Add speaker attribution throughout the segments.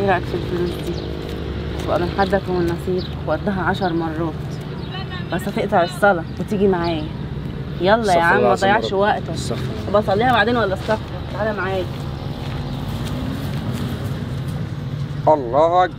Speaker 1: ايه رايك في الفلوس دي تبقى من حظك ومن نصيبك وقدها عشر مرات بس هتقطع الصلاه وتيجي معايا يلا
Speaker 2: استغفر
Speaker 1: يا عم
Speaker 2: الله
Speaker 1: ما
Speaker 2: العظيم يا
Speaker 1: تضيعش
Speaker 2: رب.
Speaker 1: وقتك
Speaker 2: استغفر
Speaker 1: بصليها بعدين ولا استغفر تعالى معايا
Speaker 2: الله اكبر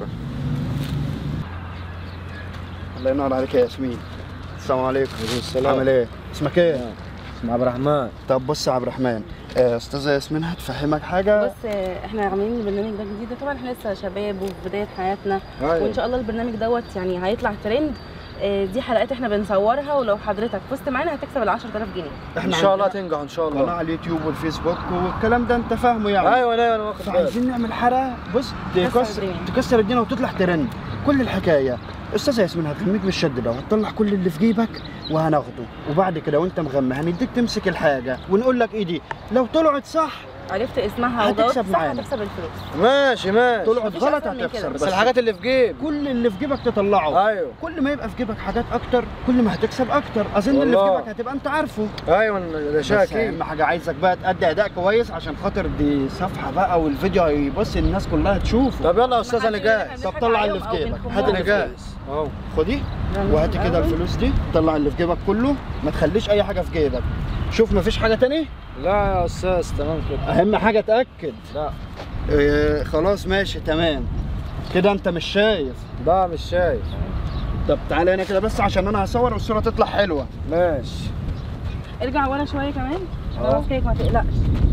Speaker 3: الله ينور عليك يا ياسمين السلام عليكم
Speaker 2: السلام.
Speaker 3: عامل ايه اسمك ايه
Speaker 2: اسمع عبد الرحمن
Speaker 3: طب بص يا عبد الرحمن آه، استاذه ياسمين هتفهمك حاجه
Speaker 1: بص آه، احنا عاملين البرنامج ده جديد طبعا احنا لسه شباب وفي بدايه حياتنا وان شاء الله البرنامج دوت يعني هيطلع ترند آه، دي حلقات احنا بنصورها ولو حضرتك فزت معانا هتكسب ال 10000 جنيه
Speaker 3: احنا
Speaker 2: ان شاء الله
Speaker 3: عندنا
Speaker 2: تنجح ان شاء
Speaker 3: قناه
Speaker 2: الله
Speaker 3: على اليوتيوب والفيسبوك والكلام ده انت فاهمه يعني
Speaker 2: ايوه ايوه انا واخد بالي
Speaker 3: فعايزين نعمل حلقه بص
Speaker 1: تكسر
Speaker 3: تكسر
Speaker 1: الدنيا.
Speaker 3: تكسر الدنيا وتطلع ترند كل الحكايه استاذه ياسمين هترميك بالشد ده وهتطلع كل اللي في جيبك وهناخده وبعد كده وانت مغمى هنديك تمسك الحاجه ونقول لك ايه دي لو طلعت صح
Speaker 1: عرفت اسمها
Speaker 3: هتكسب
Speaker 1: وجاوبت صح
Speaker 3: معانا.
Speaker 1: هتكسب الفلوس
Speaker 2: ماشي ماشي
Speaker 3: طلعت
Speaker 1: مفيش
Speaker 3: غلط
Speaker 1: أسهل من كده.
Speaker 3: هتخسر
Speaker 2: بس الحاجات اللي في جيب
Speaker 3: كل اللي في جيبك تطلعه
Speaker 2: ايوه
Speaker 3: كل ما يبقى في جيبك حاجات اكتر كل ما هتكسب اكتر اظن اللي في
Speaker 2: والله.
Speaker 3: جيبك هتبقى انت عارفه
Speaker 2: ايوه ده
Speaker 3: بس
Speaker 2: شاكي
Speaker 3: اهم حاجه عايزك بقى تأدي اداء كويس عشان خاطر دي صفحه بقى والفيديو هيبص الناس كلها تشوفه
Speaker 2: طب يلا يا استاذ انا
Speaker 1: محدش
Speaker 2: جاهز
Speaker 1: يقول
Speaker 3: طب طلع
Speaker 1: عليهم
Speaker 3: اللي في
Speaker 1: أو
Speaker 3: جيبك.
Speaker 1: بنخمهم.
Speaker 3: هات اللي
Speaker 2: انا
Speaker 3: في
Speaker 2: جاهز اهو
Speaker 3: خدي وهاتي كده الفلوس دي طلع اللي في جيبك كله ما تخليش اي حاجه في جيبك شوف مفيش حاجه تاني
Speaker 2: لا يا استاذ تمام كده
Speaker 3: اهم حاجه اتاكد
Speaker 2: لا
Speaker 3: إيه خلاص ماشي تمام كده انت مش شايف
Speaker 2: لا مش شايف
Speaker 3: طب تعالى هنا كده بس عشان انا هصور والصوره تطلع حلوه
Speaker 2: ماشي
Speaker 1: ارجع ورا شويه كمان
Speaker 2: اه.
Speaker 1: خلاص كده ما تقلقش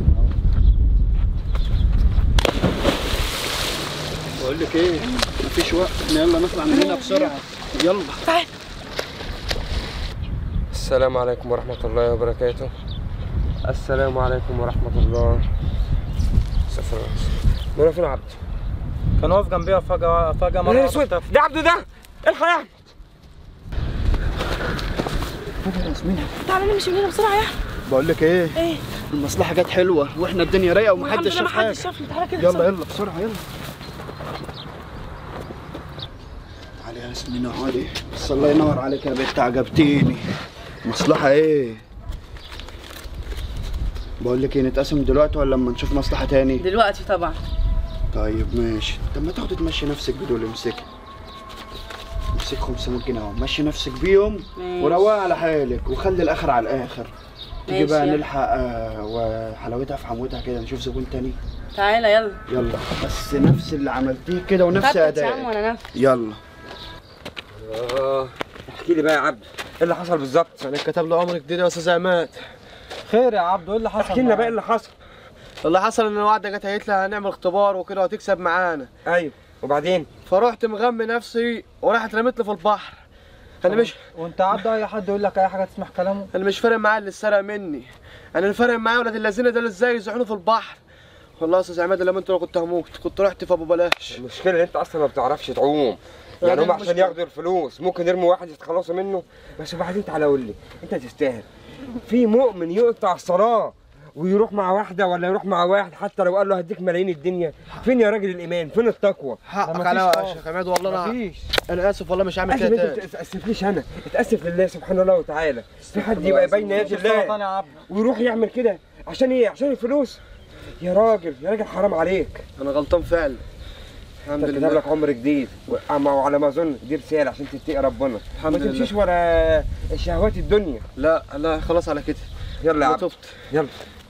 Speaker 3: بقول لك ايه مفيش وقت إحنا يلا نطلع من هنا بسرعه يلا
Speaker 4: السلام عليكم ورحمة الله وبركاته السلام عليكم ورحمة الله استغفر الله منى فين عبد؟
Speaker 2: كان واقف جنبيها فجأة فجأة مرة
Speaker 4: يا
Speaker 2: واحدة
Speaker 4: اسود
Speaker 2: اختفى.
Speaker 4: ده عبده ده الحق يا احمد
Speaker 3: يا ياسمين
Speaker 1: تعالى نمشي من هنا بسرعه يا احمد
Speaker 3: بقول لك ايه
Speaker 1: ايه
Speaker 3: المصلحه جت حلوه واحنا الدنيا رايقه
Speaker 1: والحمد
Speaker 3: ومحدش
Speaker 1: لله
Speaker 3: شاف
Speaker 1: ما
Speaker 3: حاجه
Speaker 1: حدش شافني تعالى كده
Speaker 3: يلا
Speaker 1: بسرعة.
Speaker 3: يلا بسرعه يلا علي يا ياسمين علي بس الله ينور عليك يا بنت عجبتيني مصلحه ايه بقول لك ايه نتقاسم دلوقتي ولا لما نشوف مصلحه تاني
Speaker 1: دلوقتي طبعا
Speaker 3: طيب ماشي طب ما تاخدي تمشي نفسك بدول امسكي امسك 500 جنيه اهو مشي نفسك بيهم
Speaker 1: ماشي.
Speaker 3: وروقي على حالك وخلي الاخر على الاخر تيجي
Speaker 1: ماشي،
Speaker 3: بقى
Speaker 1: يلا.
Speaker 3: نلحق آه، وحلاوتها في حموتها كده نشوف زبون تاني
Speaker 1: تعالى يلا
Speaker 3: يلا بس نفس اللي عملتيه كده ونفس
Speaker 1: فتت يا عم
Speaker 3: ادائك
Speaker 1: وانا نفس
Speaker 3: يلا
Speaker 4: آه احكي لي بقى يا عبد ايه اللي حصل بالظبط؟
Speaker 2: يعني كتب له عمر جديد يا استاذ عماد خير يا عبدو ايه اللي حصل
Speaker 4: احكي لنا بقى ايه اللي حصل
Speaker 2: اللي حصل ان واحده جت قالت لي هنعمل اختبار وكده وهتكسب معانا
Speaker 4: ايوه وبعدين
Speaker 2: فرحت مغمي نفسي وراحت رميت لي في البحر انا مش
Speaker 5: وانت عبد اي حد يقول لك اي حاجه تسمع كلامه
Speaker 2: انا مش فارق معايا اللي اتسرق مني انا اللي فارق معايا ولاد الذين دول ازاي يزحوني في البحر والله يا استاذ عماد لما انت لو كنت هموت كنت رحت في ابو بلاش
Speaker 4: المشكلة ان انت اصلا ما بتعرفش تعوم يعني هم عشان
Speaker 2: المشكلة.
Speaker 4: ياخدوا الفلوس ممكن يرموا واحد يتخلصوا منه بس وبعدين تعالى قول لي انت تستاهل في مؤمن يقطع الصلاة ويروح مع واحدة ولا يروح مع واحد حتى لو قال له هديك ملايين الدنيا فين يا راجل الإيمان فين التقوى
Speaker 2: حقك
Speaker 5: مفيش
Speaker 2: عليا يا
Speaker 5: خالص.
Speaker 2: شيخ عماد والله انا
Speaker 5: مفيش
Speaker 2: انا اسف والله مش هعمل
Speaker 4: أسف
Speaker 2: كده
Speaker 4: انت
Speaker 2: تاني
Speaker 4: ما تتأسفليش أنا اتأسف لله سبحانه الله وتعالى في حد يبقى بين يدي
Speaker 5: سرطان
Speaker 4: الله
Speaker 5: يا عبد
Speaker 4: ويروح يعمل كده عشان ايه عشان الفلوس يا راجل يا راجل حرام عليك
Speaker 2: انا غلطان فعلا الحمد
Speaker 4: انت كتب
Speaker 2: لله
Speaker 4: لك عمر جديد وأما- وعلى ما اظن دي رساله عشان تتقي ربنا
Speaker 2: الحمد
Speaker 4: ما
Speaker 2: لله.
Speaker 4: تمشيش ورا شهوات الدنيا
Speaker 2: لا لا خلاص على كده
Speaker 4: يلا يا
Speaker 2: انا
Speaker 4: عبد
Speaker 2: تبت
Speaker 4: يلا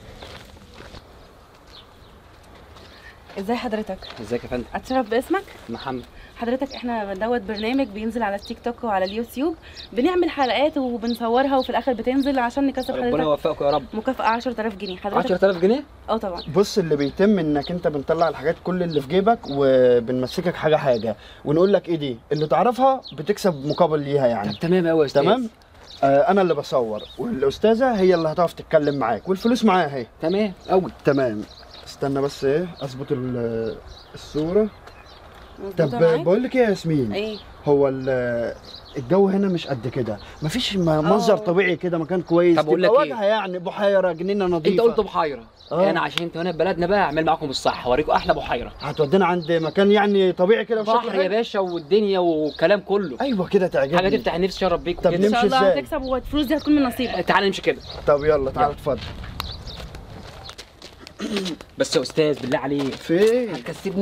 Speaker 1: ازاي حضرتك
Speaker 6: ازيك يا فندم
Speaker 1: اتشرف باسمك
Speaker 6: محمد
Speaker 1: حضرتك احنا دوت برنامج بينزل على التيك توك وعلى اليوتيوب بنعمل حلقات وبنصورها وفي الاخر بتنزل عشان نكسب
Speaker 6: ربنا
Speaker 1: حضرتك
Speaker 6: يوفقكم يا رب
Speaker 1: مكافأة 10000 جنيه حضرتك
Speaker 6: 10000 جنيه
Speaker 1: اه طبعا
Speaker 3: بص اللي بيتم انك انت بنطلع الحاجات كل اللي في جيبك وبنمسكك حاجه حاجه ونقول لك ايه دي اللي تعرفها بتكسب مقابل ليها يعني
Speaker 6: طب تمام قوي يا استاذ
Speaker 3: تمام آه انا اللي بصور والاستاذه هي اللي هتقف تتكلم معاك والفلوس معاها اهي
Speaker 6: تمام قوي
Speaker 3: تمام استنى بس ايه اظبط ال- الصوره
Speaker 1: مظبوطة
Speaker 3: طب
Speaker 1: معاك؟
Speaker 3: بقول لك ايه يا ياسمين
Speaker 1: ايه
Speaker 3: هو ال- الجو هنا مش قد كده مفيش م- منظر
Speaker 1: آه.
Speaker 3: طبيعي كده مكان كويس
Speaker 6: طب أقول
Speaker 3: تبقى
Speaker 6: لك إيه؟
Speaker 3: واجهه يعني بحيره جنينه نظيفه
Speaker 6: انت قلت بحيره
Speaker 3: آه.
Speaker 6: انا عشان انت هنا في بلدنا بقى اعمل معاكم الصح اوريكم احلى بحيره
Speaker 3: هتودينا عند مكان يعني طبيعي كده وشكله
Speaker 6: بحر
Speaker 3: حلو؟
Speaker 6: يا باشا والدنيا والكلام كله
Speaker 3: ايوه كده تعجبني
Speaker 6: حاجه تفتح النفس شرب بيك
Speaker 3: طب
Speaker 6: وكده
Speaker 1: ان شاء
Speaker 3: نمشي
Speaker 1: الله
Speaker 3: إزاي؟
Speaker 1: هتكسب والفلوس دي هتكون من نصيبك
Speaker 6: تعالى نمشي كده
Speaker 3: طب يلا تعالى
Speaker 6: يلا.
Speaker 3: اتفضل
Speaker 6: بس يا استاذ بالله عليك
Speaker 3: في ايه
Speaker 6: هتكسبني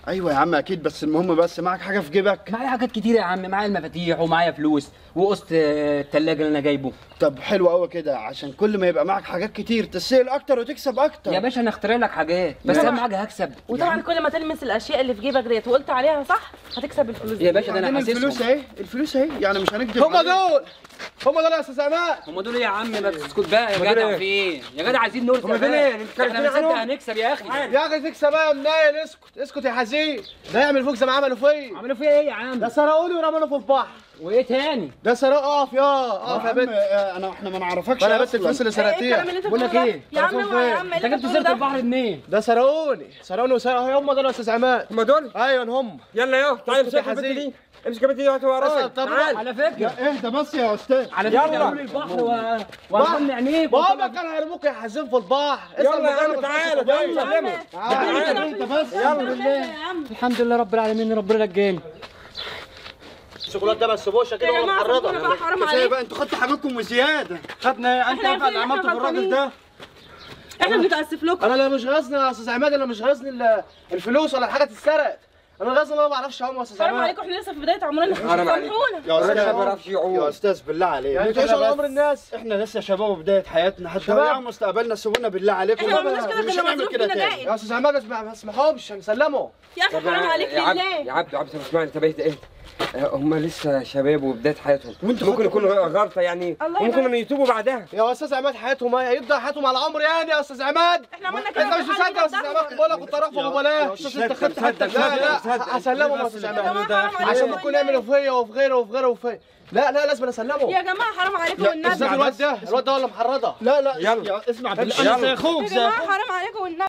Speaker 3: ايوه يا عم اكيد بس المهم بس معك حاجه في جيبك
Speaker 6: معايا حاجات كتير يا عم معايا المفاتيح ومعايا فلوس وقسط آه، التلاجة اللي انا جايبه
Speaker 3: طب حلو قوي كده عشان كل ما يبقى معك حاجات كتير تسهل اكتر وتكسب اكتر
Speaker 6: يا باشا انا اخترع لك حاجات بس
Speaker 3: نعم.
Speaker 6: اهم حاجه هكسب
Speaker 1: وطبعا كل ما تلمس الاشياء اللي في جيبك ديت وقلت عليها صح هتكسب الفلوس دي
Speaker 6: يا باشا ده انا
Speaker 3: بعدين الفلوس
Speaker 6: حاسسهم
Speaker 3: اهي الفلوس اهي يعني مش هنكدب
Speaker 2: هم
Speaker 3: عليك.
Speaker 2: دول هم دول يا استاذ عماد
Speaker 6: هم دول إيه يا عم ما تسكت بقى يا
Speaker 4: هم دول
Speaker 6: جدع
Speaker 4: إيه؟
Speaker 6: في ايه يا جدع عايزين نرزق
Speaker 4: هم دول
Speaker 6: بقى.
Speaker 4: إيه؟ أنت
Speaker 6: احنا
Speaker 4: كلمتني
Speaker 6: مصدق
Speaker 4: عنهم؟
Speaker 6: هنكسب يا اخي
Speaker 2: يا اخي تكسب بقى يا منيل اسكت اسكت يا حزين ده يعمل فوق زي ما عملوا فيا
Speaker 6: عملوا فيها ايه يا عم
Speaker 2: ده سرقوني ورموني في البحر
Speaker 6: وايه تاني
Speaker 2: ده سرق اقف يا
Speaker 3: يا
Speaker 2: اقف يا
Speaker 3: عم
Speaker 2: بنت
Speaker 3: آه، انا احنا ما نعرفكش
Speaker 2: انا بس
Speaker 3: أصلاً.
Speaker 2: الفلوس اللي
Speaker 1: ايه الكلام
Speaker 2: سرقتيها
Speaker 1: اللي انت
Speaker 6: بقول لك
Speaker 1: بتقوله ده؟
Speaker 6: ايه؟
Speaker 1: يا عم
Speaker 2: تعرفون
Speaker 1: ما يا
Speaker 2: فين؟
Speaker 1: عم
Speaker 6: انت
Speaker 1: اللي
Speaker 6: جبت
Speaker 1: بتقوله
Speaker 6: سيره
Speaker 1: ده؟
Speaker 6: البحر منين
Speaker 2: ده سرقوني سرقوني وسرقوا هم دول يا استاذ عماد
Speaker 4: هم دول
Speaker 2: ايوه هم
Speaker 4: يلا يا تعالى
Speaker 2: اسكت يا
Speaker 4: امسك البنت
Speaker 2: حزين.
Speaker 4: دي امسك البنت دي وهات ورايا
Speaker 2: طب
Speaker 4: تعال
Speaker 6: على فكره
Speaker 3: يا اهدى بس يا استاذ
Speaker 6: على
Speaker 4: يلا.
Speaker 6: فكره قالوا لي البحر و... وهضم عينيك
Speaker 2: بابا كان هيرموك يا حزين في البحر
Speaker 4: يلا
Speaker 2: اسأل
Speaker 4: يا عم
Speaker 2: مكانك
Speaker 4: تعالى
Speaker 2: وتخش
Speaker 4: تعالى
Speaker 2: جوه.
Speaker 4: سلموا
Speaker 2: تعالى.
Speaker 3: انت بس
Speaker 1: يلا يا عم
Speaker 6: الحمد لله رب العالمين ربنا نجاني
Speaker 2: الشوكولاته ده بس بوشه كده
Speaker 1: يا
Speaker 2: ولا
Speaker 1: جماعه
Speaker 2: محرضه
Speaker 1: ربنا بقى حرام
Speaker 3: كفايه
Speaker 1: عليك
Speaker 3: بقى انتوا خدتوا حاجاتكم وزياده
Speaker 2: خدنا
Speaker 1: انت عارف اللي عملته في الراجل ده؟ احنا بنتاسف لكم
Speaker 2: انا اللي مش غازني يا استاذ عماد انا مش غازني ال- الفلوس ولا الحاجه اتسرقت انا غازني انا ما بعرفش اعوم يا استاذ
Speaker 1: حرام
Speaker 2: عماد
Speaker 1: عليكم احنا لسه في بدايه عمرنا
Speaker 4: حرام عليك.
Speaker 1: سامحونا
Speaker 3: يا
Speaker 4: الراجل
Speaker 3: استاذ
Speaker 4: ما بيعرفش
Speaker 3: يا
Speaker 4: يعوم
Speaker 3: استاذ بالله عليك
Speaker 2: يعني
Speaker 3: انتوا
Speaker 2: تعيشوا على
Speaker 3: بس-
Speaker 2: امر الناس
Speaker 3: احنا لسه شباب وبدايه حياتنا
Speaker 2: شباب.
Speaker 3: هتضيعوا مستقبلنا سيبونا بالله عليكم
Speaker 1: احنا ما عملناش كده
Speaker 3: مش
Speaker 1: كنا
Speaker 3: هنعمل
Speaker 1: مصروف
Speaker 3: كده
Speaker 1: فينا
Speaker 3: تاني
Speaker 1: داين
Speaker 2: يا استاذ عماد اسمع ما اسمحهمش هنسلمه
Speaker 1: يا اخي حرام عليك
Speaker 4: يا عبد
Speaker 1: لله
Speaker 4: يا عبد يا عبد طب اسمعني انت بقيت ايه هم لسه شباب وبدايه حياتهم
Speaker 3: وانتوا
Speaker 4: ممكن
Speaker 3: خدتوا
Speaker 4: يكون غلطه يعني
Speaker 1: الله
Speaker 4: ممكن
Speaker 1: يبارك.
Speaker 4: يتوبوا بعدها
Speaker 2: يا استاذ عماد حياتهم ايه هيبدا حياتهم على عمر يعني يا استاذ عماد
Speaker 1: احنا عملنا كده
Speaker 2: انت مش مصدق يا استاذ عماد بقول لك كنت اروح في ببلاش
Speaker 3: استاذ انت خدت
Speaker 2: لا لا هسلمهم يا استاذ
Speaker 1: يا
Speaker 2: عماد
Speaker 1: جماعه حرام عليكم
Speaker 2: عشان ممكن يعملوا فيا وفي غيره وفي غيره وفي لا لا لازم اسلمه
Speaker 1: يا جماعه حرام عليكم
Speaker 2: بالذات
Speaker 1: والنبي
Speaker 2: الواد ده الواد ده ولا محرضه
Speaker 3: لا لا
Speaker 4: يلا.
Speaker 3: اسمع
Speaker 4: يلا.
Speaker 3: بالله انا زي اخوك زي
Speaker 1: يا جماعه حرام عليكم والنبي